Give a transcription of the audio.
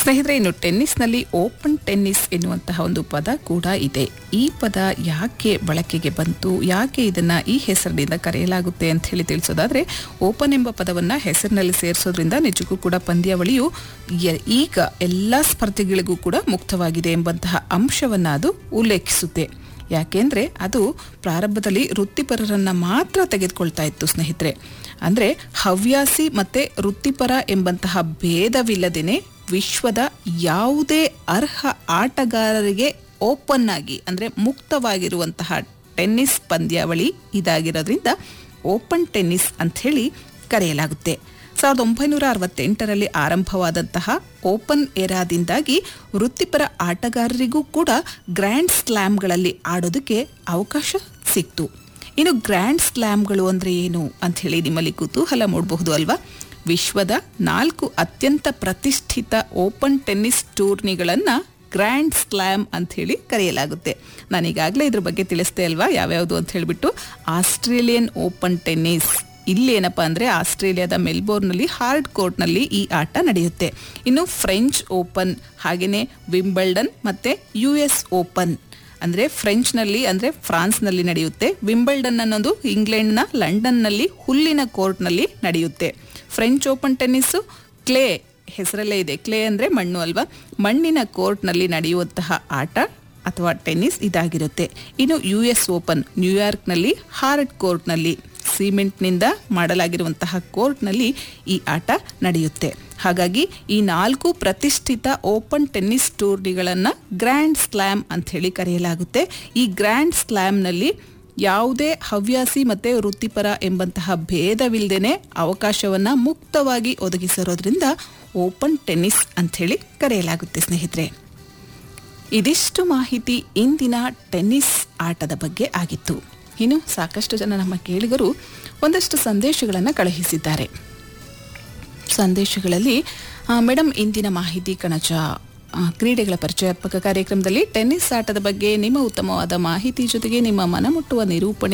ಸ್ನೇಹಿತರೆ ಇನ್ನು ಟೆನ್ನಿಸ್ನಲ್ಲಿ open tennis ಎನ್ನುವಂತಹ ಒಂದು ಪದ ಕೂಡ ಇದೆ ಈ ಪದ ಯಾಕೆ ಬಳಕೆಗೆ ಬಂತು ಯಾಕೆ ಇದನ್ನ ಈ ಹೆಸರಿನಿಂದ ಕರೆಯಲಾಗುತ್ತೆ ಅಂತ ಹೇಳಿ ತಿಳಿಸೋದಾದ್ರೆ ಓಪನ್ ಎಂಬ ಪದವನ್ನ ಹೆಸರಿನಲ್ಲಿ ಸೇರಿಸೋದ್ರಿಂದ ನಿಜಕ್ಕೂ ಕೂಡ ಪಂದ್ಯಾವಳಿಯು ಯ- ಈಗ ಎಲ್ಲ ಸ್ಪರ್ಧೆಗಳಿಗೂ ಕೂಡ ಮುಕ್ತವಾಗಿದೆ ಎಂಬಂತಹ ಅಂಶವನ್ನ ಅದು ಉಲ್ಲೇಖಿಸುತ್ತೆ ಯಾಕೆಂದ್ರೆ ಅದು ಪ್ರಾರಂಭದಲ್ಲಿ ವೃತ್ತಿಪರರನ್ನ ಮಾತ್ರ ತೆಗೆದುಕೊಳ್ತಾ ಇತ್ತು ಸ್ನೇಹಿತರೆ ಅಂದ್ರೆ ಹವ್ಯಾಸಿ ಮತ್ತೆ ವೃತ್ತಿಪರ ಎಂಬಂತಹ ಭೇದವಿಲ್ಲದೇನೆ ವಿಶ್ವದ ಯಾವುದೇ ಅರ್ಹ ಆಟಗಾರರಿಗೆ ಓಪನ್ ಆಗಿ ಅಂದ್ರೆ ಮುಕ್ತವಾಗಿರುವಂತಹ ಟೆನ್ನಿಸ್ ಪಂದ್ಯಾವಳಿ ಇದಾಗಿರೋದ್ರಿಂದ ಓಪನ್ ಟೆನ್ನಿಸ್ ಅಂತ ಹೇಳಿ ಕರೆಯಲಾಗುತ್ತೆ ಸಾವಿರದ ಒಂಬೈನೂರ ಅರವತ್ತೆಂಟರಲ್ಲಿ ಆರಂಭವಾದಂತಹ ಓಪನ್ ಎರಾದಿಂದಾಗಿ ವೃತ್ತಿಪರ ಆಟಗಾರರಿಗೂ ಕೂಡ ಗ್ರ್ಯಾಂಡ್ ಸ್ಲ್ಯಾಮ್ಗಳಲ್ಲಿ ಆಡೋದಕ್ಕೆ ಅವಕಾಶ ಸಿಕ್ತು ಇನ್ನು ಗ್ರ್ಯಾಂಡ್ ಸ್ಲ್ಯಾಮ್ಗಳು ಅಂದ್ರೆ ಏನು ಅಂತ ಹೇಳಿ ನಿಮ್ಮಲ್ಲಿ ಕುತೂಹಲ ಮೂಡಬಹುದು ಅಲ್ವಾ ವಿಶ್ವದ ನಾಲ್ಕು ಅತ್ಯಂತ ಪ್ರತಿಷ್ಠಿತ ಓಪನ್ ಟೆನ್ನಿಸ್ ಟೂರ್ನಿಗಳನ್ನ ಗ್ರ್ಯಾಂಡ್ ಸ್ಲ್ಯಾಮ್ ಅಂತ ಹೇಳಿ ಕರೆಯಲಾಗುತ್ತೆ ನಾನು ಈಗಾಗಲೇ ಇದ್ರ ಬಗ್ಗೆ ತಿಳಿಸ್ದೆ ಅಲ್ವಾ ಯಾವ್ಯಾವುದು ಅಂತ ಹೇಳಿಬಿಟ್ಟು ಆಸ್ಟ್ರೇಲಿಯನ್ ಓಪನ್ ಟೆನ್ನಿಸ್ ಇಲ್ಲೇನಪ್ಪ ಅಂದರೆ ಆಸ್ಟ್ರೇಲಿಯಾದ ಮೆಲ್ಬೋರ್ನ್ನಲ್ಲಿ ಹಾರ್ಡ್ ಕೋರ್ಟ್ನಲ್ಲಿ ಈ ಆಟ ನಡೆಯುತ್ತೆ ಇನ್ನು ಫ್ರೆಂಚ್ ಓಪನ್ ಹಾಗೆಯೇ ವಿಂಬಲ್ಡನ್ ಮತ್ತು ಯು ಎಸ್ ಓಪನ್ ಅಂದರೆ ಫ್ರೆಂಚ್ನಲ್ಲಿ ಅಂದರೆ ಫ್ರಾನ್ಸ್ನಲ್ಲಿ ನಡೆಯುತ್ತೆ ವಿಂಬಲ್ಡನ್ ಅನ್ನೋದು ಇಂಗ್ಲೆಂಡ್ನ ಲಂಡನ್ನಲ್ಲಿ ಹುಲ್ಲಿನ ಕೋರ್ಟ್ನಲ್ಲಿ ನಡೆಯುತ್ತೆ ಫ್ರೆಂಚ್ ಓಪನ್ ಟೆನ್ನಿಸ್ಸು ಕ್ಲೇ ಹೆಸರಲ್ಲೇ ಇದೆ ಕ್ಲೇ ಅಂದರೆ ಮಣ್ಣು ಅಲ್ವಾ ಮಣ್ಣಿನ ಕೋರ್ಟ್ನಲ್ಲಿ ನಡೆಯುವಂತಹ ಆಟ ಅಥವಾ ಟೆನ್ನಿಸ್ ಇದಾಗಿರುತ್ತೆ ಇನ್ನು ಯು ಎಸ್ ಓಪನ್ ನ್ಯೂಯಾರ್ಕ್ನಲ್ಲಿ ಹಾರ್ಡ್ ಕೋರ್ಟ್ನಲ್ಲಿ ಸಿಮೆಂಟ್ನಿಂದ ಮಾಡಲಾಗಿರುವಂತಹ ಕೋರ್ಟ್ನಲ್ಲಿ ಈ ಆಟ ನಡೆಯುತ್ತೆ ಹಾಗಾಗಿ ಈ ನಾಲ್ಕು ಪ್ರತಿಷ್ಠಿತ ಓಪನ್ ಟೆನ್ನಿಸ್ ಟೂರ್ನಿಗಳನ್ನು ಗ್ರ್ಯಾಂಡ್ ಸ್ಲ್ಯಾಮ್ ಅಂತ ಹೇಳಿ ಕರೆಯಲಾಗುತ್ತೆ ಈ ಗ್ರ್ಯಾಂಡ್ ಸ್ಲ್ಯಾಮ್ನಲ್ಲಿ ಯಾವುದೇ ಹವ್ಯಾಸಿ ಮತ್ತು ವೃತ್ತಿಪರ ಎಂಬಂತಹ ಭೇದವಿಲ್ಲದೇನೆ ಅವಕಾಶವನ್ನು ಮುಕ್ತವಾಗಿ ಒದಗಿಸಿರೋದ್ರಿಂದ ಓಪನ್ ಟೆನ್ನಿಸ್ ಅಂಥೇಳಿ ಕರೆಯಲಾಗುತ್ತೆ ಸ್ನೇಹಿತರೆ ಇದಿಷ್ಟು ಮಾಹಿತಿ ಇಂದಿನ ಟೆನ್ನಿಸ್ ಆಟದ ಬಗ್ಗೆ ಆಗಿತ್ತು ಇನ್ನು ಸಾಕಷ್ಟು ಜನ ನಮ್ಮ ಕೇಳಿಗರು ಒಂದಷ್ಟು ಸಂದೇಶಗಳನ್ನು ಕಳುಹಿಸಿದ್ದಾರೆ ಸಂದೇಶಗಳಲ್ಲಿ ಮೇಡಮ್ ಇಂದಿನ ಮಾಹಿತಿ ಕಣಜ ಆ, ಕ್ರೀಡೆಗಳ ಪರಿಚಯಾತ್ಮಕ ಕಾರ್ಯಕ್ರಮದಲ್ಲಿ ಟೆನ್ನಿಸ್ ಆಟದ ಬಗ್ಗೆ ನಿಮ್ಮ ಉತ್ತಮವಾದ ಮಾಹಿತಿ ಜೊತೆಗೆ ನಿಮ್ಮ ಮನಮುಟ್ಟುವ ನಿರೂಪಣೆ